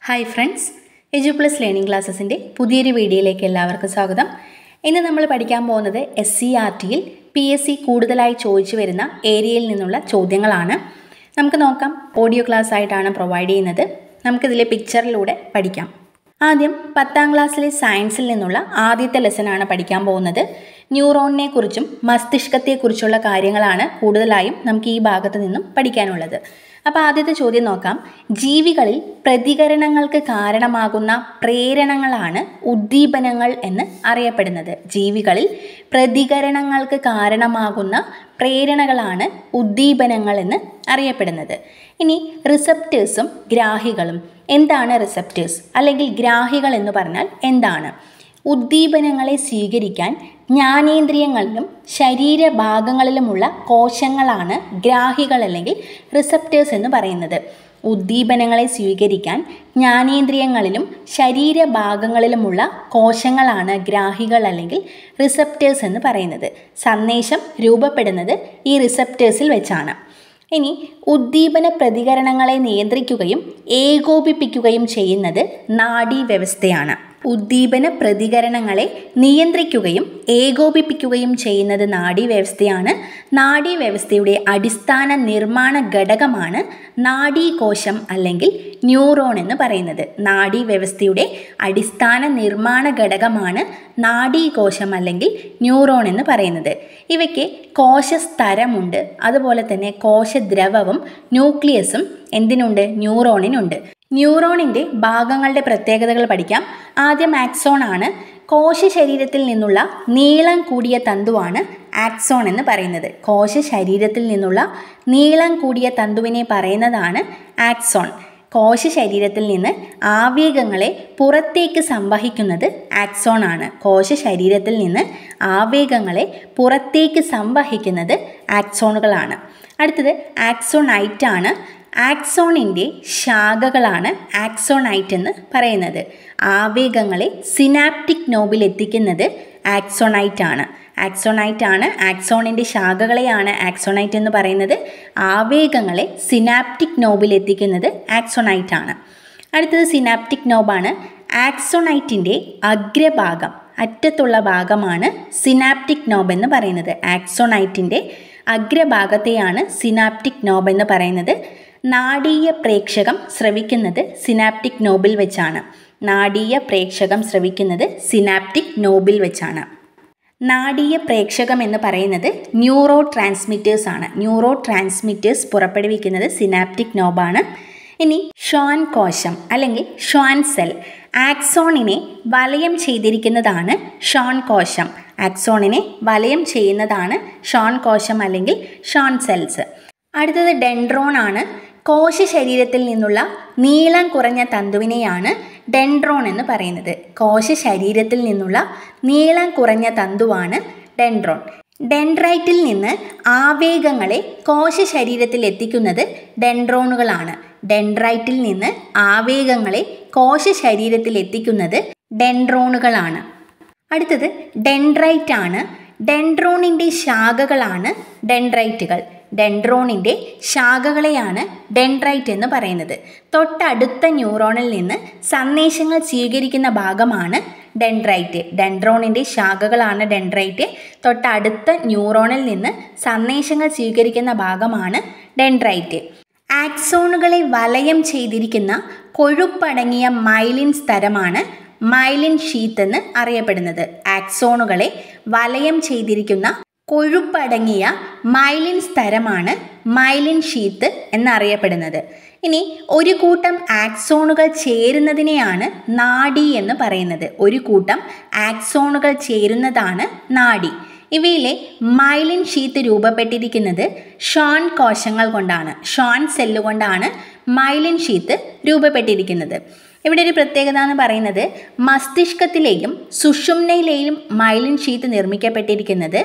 hi friends Edu plus learning ക്ലാസ്സസിൻ്റെ പുതിയൊരു വീഡിയോയിലേക്ക് എല്ലാവർക്കും സ്വാഗതം ഇന്ന് നമ്മൾ പഠിക്കാൻ പോകുന്നത് എസ് സി ആർ ടിയിൽ പി എസ് സി കൂടുതലായി ചോദിച്ചു വരുന്ന ഏരിയയിൽ നിന്നുള്ള ചോദ്യങ്ങളാണ് നമുക്ക് നോക്കാം ഓഡിയോ ക്ലാസ് ആയിട്ടാണ് പ്രൊവൈഡ് ചെയ്യുന്നത് നമുക്കിതിലെ പിക്ചറിലൂടെ പഠിക്കാം ആദ്യം പത്താം ക്ലാസ്സിലെ സയൻസിൽ നിന്നുള്ള ആദ്യത്തെ ലെസനാണ് പഠിക്കാൻ പോകുന്നത് ന്യൂറോണിനെ കുറിച്ചും മസ്തിഷ്കത്തെക്കുറിച്ചുള്ള കാര്യങ്ങളാണ് കൂടുതലായും നമുക്ക് ഈ ഭാഗത്ത് നിന്നും പഠിക്കാനുള്ളത് അപ്പോൾ ആദ്യത്തെ ചോദ്യം നോക്കാം ജീവികളിൽ പ്രതികരണങ്ങൾക്ക് കാരണമാകുന്ന പ്രേരണങ്ങളാണ് ഉദ്ദീപനങ്ങൾ എന്ന് അറിയപ്പെടുന്നത് ജീവികളിൽ പ്രതികരണങ്ങൾക്ക് കാരണമാകുന്ന പ്രേരണകളാണ് ഉദ്ദീപനങ്ങൾ എന്ന് അറിയപ്പെടുന്നത് ഇനി റിസപ്റ്റേഴ്സും ഗ്രാഹികളും എന്താണ് റിസപ്റ്റേഴ്സ് അല്ലെങ്കിൽ ഗ്രാഹികൾ എന്ന് പറഞ്ഞാൽ എന്താണ് ഉദ്ദീപനങ്ങളെ സ്വീകരിക്കാൻ ജ്ഞാനേന്ദ്രിയങ്ങളിലും ശരീരഭാഗങ്ങളിലുമുള്ള കോശങ്ങളാണ് ഗ്രാഹികൾ അല്ലെങ്കിൽ റിസപ്റ്റേഴ്സ് എന്ന് പറയുന്നത് ഉദ്ദീപനങ്ങളെ സ്വീകരിക്കാൻ ജ്ഞാനേന്ദ്രിയങ്ങളിലും ശരീരഭാഗങ്ങളിലുമുള്ള കോശങ്ങളാണ് ഗ്രാഹികൾ അല്ലെങ്കിൽ റിസപ്റ്റേഴ്സ് എന്ന് പറയുന്നത് സന്ദേശം രൂപപ്പെടുന്നത് ഈ റിസപ്റ്റേഴ്സിൽ വെച്ചാണ് ഇനി ഉദ്ദീപന പ്രതികരണങ്ങളെ നിയന്ത്രിക്കുകയും ഏകോപിപ്പിക്കുകയും ചെയ്യുന്നത് നാഡീവ്യവസ്ഥയാണ് ഉദ്ദീപന പ്രതികരണങ്ങളെ നിയന്ത്രിക്കുകയും ഏകോപിപ്പിക്കുകയും ചെയ്യുന്നത് നാഡീവ്യവസ്ഥയാണ് നാഡീവ്യവസ്ഥയുടെ അടിസ്ഥാന നിർമ്മാണ ഘടകമാണ് നാഡീകോശം അല്ലെങ്കിൽ ന്യൂറോൺ എന്ന് പറയുന്നത് നാഡീവ്യവസ്ഥയുടെ അടിസ്ഥാന നിർമ്മാണ ഘടകമാണ് നാഡീകോശം അല്ലെങ്കിൽ ന്യൂറോൺ എന്ന് പറയുന്നത് ഇവയ്ക്ക് കോശസ്തരമുണ്ട് അതുപോലെ തന്നെ കോശദ്രവവും ന്യൂക്ലിയസും എന്തിനുണ്ട് ന്യൂറോണിനുണ്ട് ന്യൂറോണിൻ്റെ ഭാഗങ്ങളുടെ പ്രത്യേകതകൾ പഠിക്കാം ആദ്യം ആക്സോൺ ആണ് കോശ ശരീരത്തിൽ നിന്നുള്ള നീളം കൂടിയ തന്തുവാണ് ആക്സോൺ എന്ന് പറയുന്നത് കോശ ശരീരത്തിൽ നിന്നുള്ള നീളം കൂടിയ തന്തുവിനെ പറയുന്നതാണ് ആക്സോൺ കോശ ശരീരത്തിൽ നിന്ന് ആവേഗങ്ങളെ പുറത്തേക്ക് സംവഹിക്കുന്നത് ആക്സോൺ ആണ് കോശ ശരീരത്തിൽ നിന്ന് ആവേഗങ്ങളെ പുറത്തേക്ക് സംവഹിക്കുന്നത് ആക്സോണുകളാണ് അടുത്തത് ആക്സോണൈറ്റ് ആണ് ആക്സോണിൻ്റെ ശാഖകളാണ് ആക്സോണൈറ്റ് എന്ന് പറയുന്നത് ആവേഗങ്ങളെ സിനാപ്റ്റിക് നോബിൽ എത്തിക്കുന്നത് ആക്സോണൈറ്റ് ആണ് ആക്സോണൈറ്റ് ആണ് ആക്സോണിൻ്റെ ശാഖകളെയാണ് ആക്സോണൈറ്റ് എന്ന് പറയുന്നത് ആവേഗങ്ങളെ സിനാപ്റ്റിക് നോബിൽ എത്തിക്കുന്നത് ആക്സോണൈറ്റ് ആണ് അടുത്തത് സിനാപ്റ്റിക് നോബാണ് ആക്സോണൈറ്റിൻ്റെ അഗ്രഭാഗം അറ്റത്തുള്ള ഭാഗമാണ് സിനാപ്റ്റിക് നോബ് എന്ന് പറയുന്നത് ആക്സോണൈറ്റിൻ്റെ അഗ്രഭാഗത്തെയാണ് സിനാപ്റ്റിക് നോബ് എന്ന് പറയുന്നത് നാടീയ പ്രേക്ഷകം സ്രവിക്കുന്നത് സിനാപ്റ്റിക് നോബിൽ വെച്ചാണ് നാടീയ പ്രേക്ഷകം സ്രവിക്കുന്നത് സിനാപ്റ്റിക് നോബിൽ വെച്ചാണ് നാടീയ പ്രേക്ഷകം എന്ന് പറയുന്നത് ന്യൂറോ ട്രാൻസ്മിറ്റേഴ്സ് ആണ് ന്യൂറോ ട്രാൻസ്മിറ്റേഴ്സ് പുറപ്പെടുവിക്കുന്നത് സിനാപ്റ്റിക് നോബാണ് ഇനി ഷ്വാൻ കോശം അല്ലെങ്കിൽ ഷ്വാൻ സെൽ ആക്സോണിനെ വലയം ചെയ്തിരിക്കുന്നതാണ് ഷോൺ കോശം ആക്സോണിനെ വലയം ചെയ്യുന്നതാണ് ഷോൺ കോശം അല്ലെങ്കിൽ ഷോൺ സെൽസ് അടുത്തത് ഡെൻഡ്രോൺ ആണ് കോശ ശരീരത്തിൽ നിന്നുള്ള നീളം കുറഞ്ഞ തന്തുവിനെയാണ് ഡെൻഡ്രോൺ എന്ന് പറയുന്നത് കോശ ശരീരത്തിൽ നിന്നുള്ള നീളം കുറഞ്ഞ തന്തുവാണ് ഡെൻഡ്രോൺ ഡെൻഡ്രൈറ്റിൽ നിന്ന് ആവേഗങ്ങളെ കോശ ശരീരത്തിൽ എത്തിക്കുന്നത് ഡെൻഡ്രോണുകളാണ് ഡെൻഡ്രൈറ്റിൽ നിന്ന് ആവേഗങ്ങളെ കോശ ശരീരത്തിൽ എത്തിക്കുന്നത് ഡെൻഡ്രോണുകളാണ് അടുത്തത് ഡെൻഡ്രൈറ്റ് ആണ് ഡെൻഡ്രോണിൻ്റെ ശാഖകളാണ് ഡെൻഡ്രൈറ്റുകൾ ഡെൻഡ്രോണിൻ്റെ ശാഖകളെയാണ് ഡെൻഡ്രൈറ്റ് എന്ന് പറയുന്നത് തൊട്ടടുത്ത ന്യൂറോണിൽ നിന്ന് സന്ദേശങ്ങൾ സ്വീകരിക്കുന്ന ഭാഗമാണ് ഡെൻഡ്രൈറ്റ് ഡെൻഡ്രോണിൻ്റെ ശാഖകളാണ് ഡെൻഡ്രൈറ്റ് തൊട്ടടുത്ത ന്യൂറോണിൽ നിന്ന് സന്ദേശങ്ങൾ സ്വീകരിക്കുന്ന ഭാഗമാണ് ഡെൻഡ്രൈറ്റ് ആക്സോണുകളെ വലയം ചെയ്തിരിക്കുന്ന കൊഴുപ്പടങ്ങിയ മൈലിൻ സ്തരമാണ് മൈലിൻ ഷീത്ത് എന്ന് അറിയപ്പെടുന്നത് ആക്സോണുകളെ വലയം ചെയ്തിരിക്കുന്ന കൊഴുപ്പടങ്ങിയ മൈലിൻ സ്തരമാണ് മൈലിൻ ഷീത്ത് എന്നറിയപ്പെടുന്നത് ഇനി ഒരു കൂട്ടം ആക്സോണുകൾ ചേരുന്നതിനെയാണ് നാഡി എന്ന് പറയുന്നത് ഒരു കൂട്ടം ആക്സോണുകൾ ചേരുന്നതാണ് നാഡി ഇവയിലെ മൈലിൻ ഷീത്ത് രൂപപ്പെട്ടിരിക്കുന്നത് ഷോൺ കോശങ്ങൾ കൊണ്ടാണ് ഷോൺ സെല്ല് കൊണ്ടാണ് മൈലിൻ ഷീത്ത് രൂപപ്പെട്ടിരിക്കുന്നത് ഇവിടെ ഒരു പ്രത്യേകത എന്ന് പറയുന്നത് മസ്തിഷ്കത്തിലെയും സുഷുമ്നയിലെയും മൈലിൻ ഷീത്ത് നിർമ്മിക്കപ്പെട്ടിരിക്കുന്നത്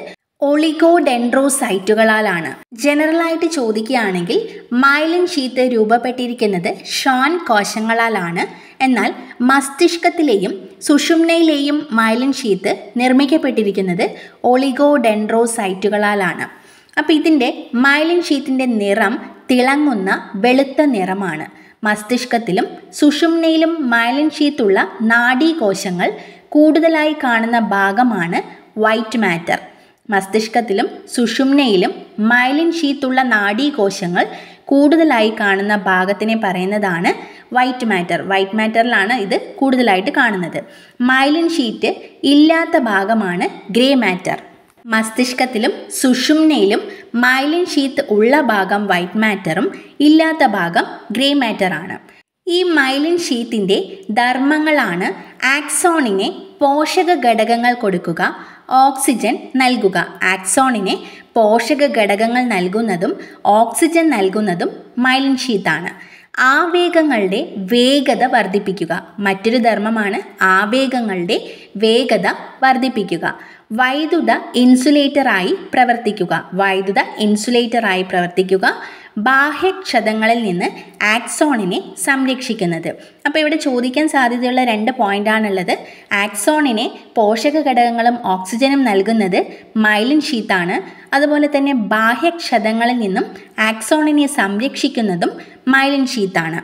ഒളിഗോഡെൻഡ്രോസൈറ്റുകളാലാണ് ജനറലായിട്ട് ചോദിക്കുകയാണെങ്കിൽ മൈലിൻ ഷീത്ത് രൂപപ്പെട്ടിരിക്കുന്നത് ഷോൺ കോശങ്ങളാലാണ് എന്നാൽ മസ്തിഷ്കത്തിലെയും സുഷുമ്നയിലെയും മൈലിൻ ഷീത്ത് നിർമ്മിക്കപ്പെട്ടിരിക്കുന്നത് ഒളിഗോഡെൻഡ്രോസൈറ്റുകളാലാണ് അപ്പോൾ ഇതിൻ്റെ മൈലിൻ ഷീറ്റിൻ്റെ നിറം തിളങ്ങുന്ന വെളുത്ത നിറമാണ് മസ്തിഷ്കത്തിലും സുഷുമ്നയിലും മൈലിൻ ഷീത്തുള്ള നാഡീകോശങ്ങൾ കൂടുതലായി കാണുന്ന ഭാഗമാണ് വൈറ്റ് മാറ്റർ മസ്തിഷ്കത്തിലും സുഷുമ്നയിലും മൈലിൻ ഷീത്തുള്ള നാഡീകോശങ്ങൾ കൂടുതലായി കാണുന്ന ഭാഗത്തിനെ പറയുന്നതാണ് വൈറ്റ് മാറ്റർ വൈറ്റ് മാറ്ററിലാണ് ഇത് കൂടുതലായിട്ട് കാണുന്നത് മൈലിൻ ഷീറ്റ് ഇല്ലാത്ത ഭാഗമാണ് ഗ്രേ മാറ്റർ മസ്തിഷ്കത്തിലും സുഷുമ്നയിലും മൈലിൻ ഷീത്ത് ഉള്ള ഭാഗം വൈറ്റ് മാറ്ററും ഇല്ലാത്ത ഭാഗം ഗ്രേ മാറ്ററാണ് ഈ മൈലിൻ ഷീത്തിൻ്റെ ധർമ്മങ്ങളാണ് ആക്സോണിനെ പോഷക ഘടകങ്ങൾ കൊടുക്കുക ഓക്സിജൻ നൽകുക ആക്സോണിനെ പോഷക ഘടകങ്ങൾ നൽകുന്നതും ഓക്സിജൻ നൽകുന്നതും മൈലിൻ ഷീത്താണ് ആവേഗങ്ങളുടെ വേഗത വർദ്ധിപ്പിക്കുക മറ്റൊരു ധർമ്മമാണ് ആവേഗങ്ങളുടെ വേഗത വർദ്ധിപ്പിക്കുക വൈദ്യുത ഇൻസുലേറ്ററായി പ്രവർത്തിക്കുക വൈദ്യുത ഇൻസുലേറ്ററായി പ്രവർത്തിക്കുക ബാഹ്യക്ഷതങ്ങളിൽ നിന്ന് ആക്സോണിനെ സംരക്ഷിക്കുന്നത് അപ്പോൾ ഇവിടെ ചോദിക്കാൻ സാധ്യതയുള്ള രണ്ട് പോയിന്റാണുള്ളത് ആക്സോണിനെ പോഷക ഘടകങ്ങളും ഓക്സിജനും നൽകുന്നത് മൈലിൻ ഷീത്താണ് അതുപോലെ തന്നെ ബാഹ്യക്ഷതങ്ങളിൽ നിന്നും ആക്സോണിനെ സംരക്ഷിക്കുന്നതും മൈലിൻ ഷീത്താണ്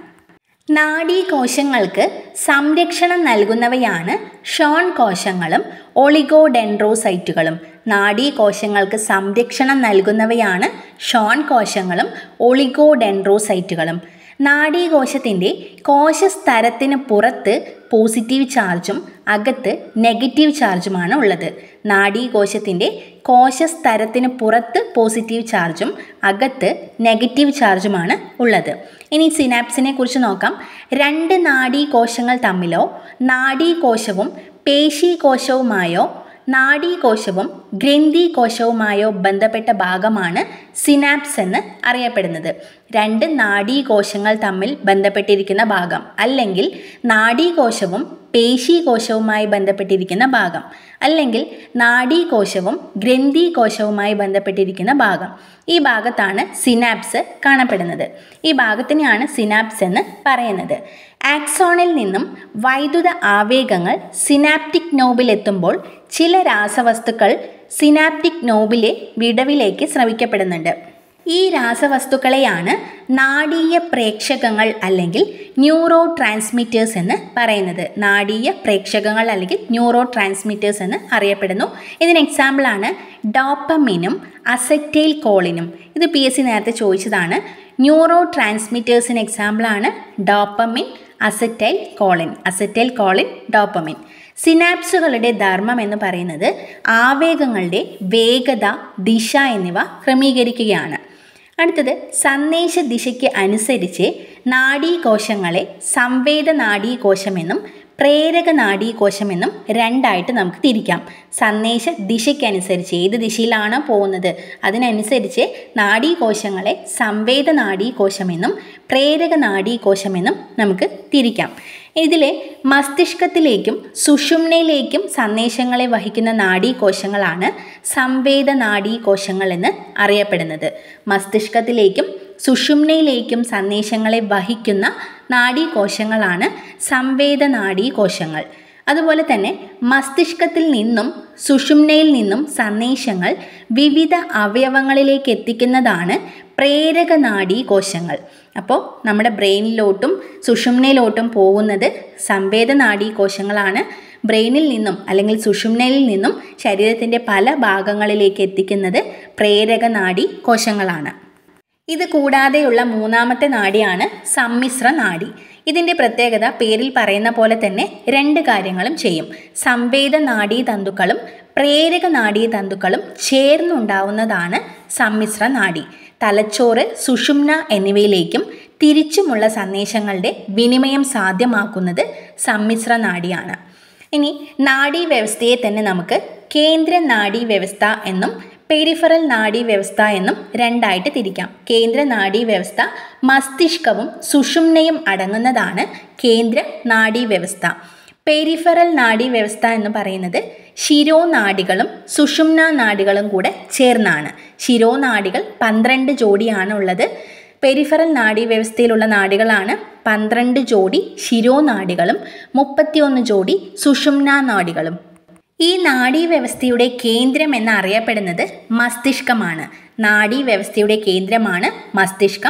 നാഡീകോശങ്ങൾക്ക് സംരക്ഷണം നൽകുന്നവയാണ് ഷോൺ കോശങ്ങളും ഒളിഗോഡെൻഡ്രോസൈറ്റുകളും നാഡീകോശങ്ങൾക്ക് സംരക്ഷണം നൽകുന്നവയാണ് ഷോൺ കോശങ്ങളും ഒളിഗോഡെൻഡ്രോസൈറ്റുകളും നാഡീകോശത്തിൻ്റെ കോശസ്തരത്തിന് പുറത്ത് പോസിറ്റീവ് ചാർജും അകത്ത് നെഗറ്റീവ് ചാർജുമാണ് ഉള്ളത് നാഡീകോശത്തിൻ്റെ കോശസ്തരത്തിന് പുറത്ത് പോസിറ്റീവ് ചാർജും അകത്ത് നെഗറ്റീവ് ചാർജുമാണ് ഉള്ളത് ഇനി സിനാപ്സിനെ കുറിച്ച് നോക്കാം രണ്ട് നാഡീകോശങ്ങൾ തമ്മിലോ നാഡീകോശവും പേശീകോശവുമായോ നാഡീകോശവും ഗ്രന്ഥികോശവുമായോ ബന്ധപ്പെട്ട ഭാഗമാണ് സിനാപ്സ് എന്ന് അറിയപ്പെടുന്നത് രണ്ട് നാഡീകോശങ്ങൾ തമ്മിൽ ബന്ധപ്പെട്ടിരിക്കുന്ന ഭാഗം അല്ലെങ്കിൽ നാഡീകോശവും പേശീകോശവുമായി ബന്ധപ്പെട്ടിരിക്കുന്ന ഭാഗം അല്ലെങ്കിൽ നാഡീകോശവും ഗ്രന്ഥികോശവുമായി ബന്ധപ്പെട്ടിരിക്കുന്ന ഭാഗം ഈ ഭാഗത്താണ് സിനാപ്സ് കാണപ്പെടുന്നത് ഈ ഭാഗത്തിനെയാണ് സിനാപ്സ് എന്ന് പറയുന്നത് ആക്സോണിൽ നിന്നും വൈദ്യുത ആവേഗങ്ങൾ സിനാപ്റ്റിക് നോബിലെത്തുമ്പോൾ ചില രാസവസ്തുക്കൾ സിനാപ്റ്റിക് നോബിലെ വിടവിലേക്ക് സ്രവിക്കപ്പെടുന്നുണ്ട് ഈ രാസവസ്തുക്കളെയാണ് നാഡീയ പ്രേക്ഷകങ്ങൾ അല്ലെങ്കിൽ ന്യൂറോ ട്രാൻസ്മിറ്റേഴ്സ് എന്ന് പറയുന്നത് നാഡീയ പ്രേക്ഷകങ്ങൾ അല്ലെങ്കിൽ ന്യൂറോ ട്രാൻസ്മിറ്റേഴ്സ് എന്ന് അറിയപ്പെടുന്നു ഇതിന് എക്സാമ്പിളാണ് ഡോപ്പമിനും അസറ്റൈൽ കോളിനും ഇത് പി എസ് സി നേരത്തെ ചോദിച്ചതാണ് ന്യൂറോ ട്രാൻസ്മിറ്റേഴ്സിന് എക്സാമ്പിളാണ് dopamine acetylcholine acetylcholine dopamine സിനാപ്സുകളുടെ ധർമ്മം എന്ന് പറയുന്നത് ആവേഗങ്ങളുടെ വേഗത ദിശ എന്നിവ ക്രമീകരിക്കുകയാണ് അടുത്തത് സന്ദേശ ദിശയ്ക്ക് അനുസരിച്ച് നാഡീകോശങ്ങളെ സംവേദ നാഡീകോശമെന്നും പ്രേരക നാഡീകോശമെന്നും രണ്ടായിട്ട് നമുക്ക് തിരിക്കാം സന്ദേശ ദിശയ്ക്കനുസരിച്ച് ഏത് ദിശയിലാണോ പോകുന്നത് അതിനനുസരിച്ച് നാഡീകോശങ്ങളെ സംവേദ നാഡീകോശമെന്നും പ്രേരക നാഡീകോശമെന്നും നമുക്ക് തിരിക്കാം ഇതിൽ മസ്തിഷ്കത്തിലേക്കും സുഷുമ്നയിലേക്കും സന്ദേശങ്ങളെ വഹിക്കുന്ന നാഡീകോശങ്ങളാണ് സംവേദ നാഡീകോശങ്ങൾ എന്ന് അറിയപ്പെടുന്നത് മസ്തിഷ്കത്തിലേക്കും സുഷുമ്നയിലേക്കും സന്ദേശങ്ങളെ വഹിക്കുന്ന നാഡീകോശങ്ങളാണ് സംവേദ നാഡീകോശങ്ങൾ അതുപോലെ തന്നെ മസ്തിഷ്കത്തിൽ നിന്നും സുഷുമ്നയിൽ നിന്നും സന്ദേശങ്ങൾ വിവിധ അവയവങ്ങളിലേക്ക് എത്തിക്കുന്നതാണ് പ്രേരക നാഡീകോശങ്ങൾ അപ്പോൾ നമ്മുടെ ബ്രെയിനിലോട്ടും സുഷുമ്നയിലോട്ടും പോകുന്നത് സംവേദ നാഡീകോശങ്ങളാണ് ബ്രെയിനിൽ നിന്നും അല്ലെങ്കിൽ സുഷുമ്നയിൽ നിന്നും ശരീരത്തിൻ്റെ പല ഭാഗങ്ങളിലേക്ക് എത്തിക്കുന്നത് പ്രേരക നാഡി കോശങ്ങളാണ് ഇത് കൂടാതെയുള്ള മൂന്നാമത്തെ നാഡിയാണ് സമ്മിശ്ര നാഡി ഇതിൻ്റെ പ്രത്യേകത പേരിൽ പറയുന്ന പോലെ തന്നെ രണ്ട് കാര്യങ്ങളും ചെയ്യും സംവേദ നാഡീ തന്തുക്കളും പ്രേരക നാഡീ തന്തുക്കളും ചേർന്നുണ്ടാവുന്നതാണ് സമ്മിശ്ര നാഡി തലച്ചോറ് സുഷുമ്ന എന്നിവയിലേക്കും തിരിച്ചുമുള്ള സന്ദേശങ്ങളുടെ വിനിമയം സാധ്യമാക്കുന്നത് സമ്മിശ്ര നാഡിയാണ് ഇനി നാഡീ വ്യവസ്ഥയെ തന്നെ നമുക്ക് കേന്ദ്ര നാഡീ വ്യവസ്ഥ എന്നും പെരിഫറൽ നാഡീ വ്യവസ്ഥ എന്നും രണ്ടായിട്ട് തിരിക്കാം കേന്ദ്ര നാഡീ വ്യവസ്ഥ മസ്തിഷ്കവും സുഷുമ്നയും അടങ്ങുന്നതാണ് കേന്ദ്ര നാഡീ വ്യവസ്ഥ പെരിഫറൽ നാഡീ വ്യവസ്ഥ എന്ന് പറയുന്നത് ശിരോനാഡികളും സുഷുമ്ന നാഡികളും കൂടെ ചേർന്നാണ് ശിരോനാഡികൾ പന്ത്രണ്ട് ജോഡിയാണ് ഉള്ളത് പെരിഫറൽ നാഡീ വ്യവസ്ഥയിലുള്ള നാഡികളാണ് പന്ത്രണ്ട് ജോഡി ശിരോനാഡികളും മുപ്പത്തിയൊന്ന് ജോഡി സുഷുമ്ന നാഡികളും ഈ നാഡീവ്യവസ്ഥയുടെ കേന്ദ്രം എന്നറിയപ്പെടുന്നത് മസ്തിഷ്കമാണ് നാഡീവ്യവസ്ഥയുടെ കേന്ദ്രമാണ് മസ്തിഷ്കം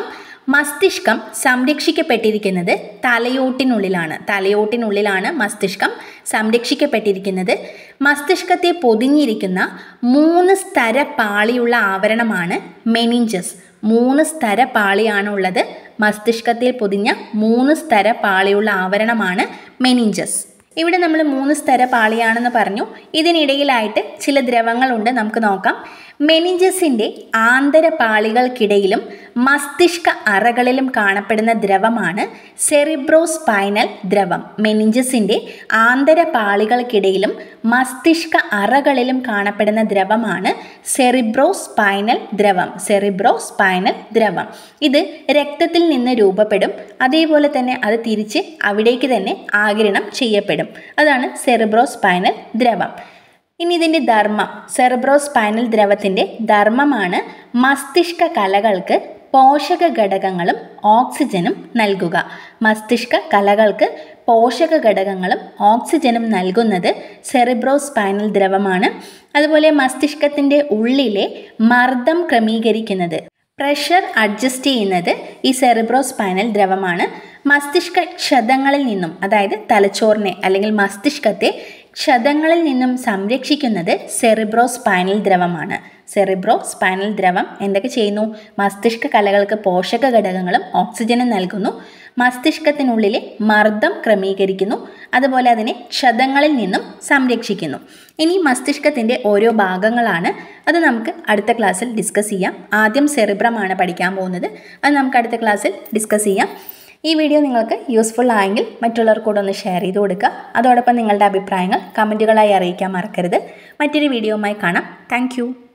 മസ്തിഷ്കം സംരക്ഷിക്കപ്പെട്ടിരിക്കുന്നത് തലയോട്ടിനുള്ളിലാണ് തലയോട്ടിനുള്ളിലാണ് മസ്തിഷ്കം സംരക്ഷിക്കപ്പെട്ടിരിക്കുന്നത് മസ്തിഷ്കത്തെ പൊതിഞ്ഞിരിക്കുന്ന മൂന്ന് സ്തര പാളിയുള്ള ആവരണമാണ് മെനിഞ്ചസ് മൂന്ന് സ്തര പാളിയാണ് ഉള്ളത് മസ്തിഷ്കത്തിൽ പൊതിഞ്ഞ മൂന്ന് സ്തര പാളിയുള്ള ആവരണമാണ് മെനിഞ്ചസ് ഇവിടെ നമ്മൾ മൂന്ന് സ്തര പാളിയാണെന്ന് പറഞ്ഞു ഇതിനിടയിലായിട്ട് ചില ദ്രവങ്ങളുണ്ട് നമുക്ക് നോക്കാം മെനിഞ്ചസിൻ്റെ ആന്തരപാളികൾക്കിടയിലും മസ്തിഷ്ക അറകളിലും കാണപ്പെടുന്ന ദ്രവമാണ് സെറിബ്രോസ്പൈനൽ ദ്രവം മെനിഞ്ചസിൻ്റെ ആന്തരപാളികൾക്കിടയിലും മസ്തിഷ്ക അറകളിലും കാണപ്പെടുന്ന ദ്രവമാണ് സെറിബ്രോസ്പൈനൽ ദ്രവം സെറിബ്രോസ്പൈനൽ ദ്രവം ഇത് രക്തത്തിൽ നിന്ന് രൂപപ്പെടും അതേപോലെ തന്നെ അത് തിരിച്ച് അവിടേക്ക് തന്നെ ആകിരണം ചെയ്യപ്പെടും അതാണ് സെറിബ്രോസ്പൈനൽ ദ്രവം ഇനി ഇതിൻ്റെ ധർമ്മം സെറിബ്രോസ്പൈനൽ ദ്രവത്തിൻ്റെ ധർമ്മമാണ് മസ്തിഷ്ക കലകൾക്ക് പോഷക ഘടകങ്ങളും ഓക്സിജനും നൽകുക മസ്തിഷ്ക കലകൾക്ക് പോഷക ഘടകങ്ങളും ഓക്സിജനും നൽകുന്നത് സെറിബ്രോസ്പൈനൽ ദ്രവമാണ് അതുപോലെ മസ്തിഷ്കത്തിൻ്റെ ഉള്ളിലെ മർദ്ദം ക്രമീകരിക്കുന്നത് പ്രഷർ അഡ്ജസ്റ്റ് ചെയ്യുന്നത് ഈ സെറിബ്രോസ്പൈനൽ ദ്രവമാണ് മസ്തിഷ്ക ക്ഷതങ്ങളിൽ നിന്നും അതായത് തലച്ചോറിനെ അല്ലെങ്കിൽ മസ്തിഷ്കത്തെ ക്ഷതങ്ങളിൽ നിന്നും സംരക്ഷിക്കുന്നത് സെറിബ്രോ സ്പൈനൽ ദ്രവമാണ് സെറിബ്രോ സ്പൈനൽ ദ്രവം എന്തൊക്കെ ചെയ്യുന്നു മസ്തിഷ്ക കലകൾക്ക് പോഷക ഘടകങ്ങളും ഓക്സിജനും നൽകുന്നു മസ്തിഷ്കത്തിനുള്ളിലെ മർദ്ദം ക്രമീകരിക്കുന്നു അതുപോലെ അതിനെ ക്ഷതങ്ങളിൽ നിന്നും സംരക്ഷിക്കുന്നു ഇനി മസ്തിഷ്കത്തിൻ്റെ ഓരോ ഭാഗങ്ങളാണ് അത് നമുക്ക് അടുത്ത ക്ലാസ്സിൽ ഡിസ്കസ് ചെയ്യാം ആദ്യം സെറിബ്രമാണ് പഠിക്കാൻ പോകുന്നത് അത് നമുക്ക് അടുത്ത ക്ലാസ്സിൽ ഡിസ്കസ് ചെയ്യാം ഈ വീഡിയോ നിങ്ങൾക്ക് യൂസ്ഫുൾ ആയെങ്കിൽ മറ്റുള്ളവർക്ക് കൂടെ ഒന്ന് ഷെയർ ചെയ്ത് കൊടുക്കുക അതോടൊപ്പം നിങ്ങളുടെ അഭിപ്രായങ്ങൾ കമൻറ്റുകളായി അറിയിക്കാൻ മറക്കരുത് മറ്റൊരു വീഡിയോയുമായി കാണാം താങ്ക്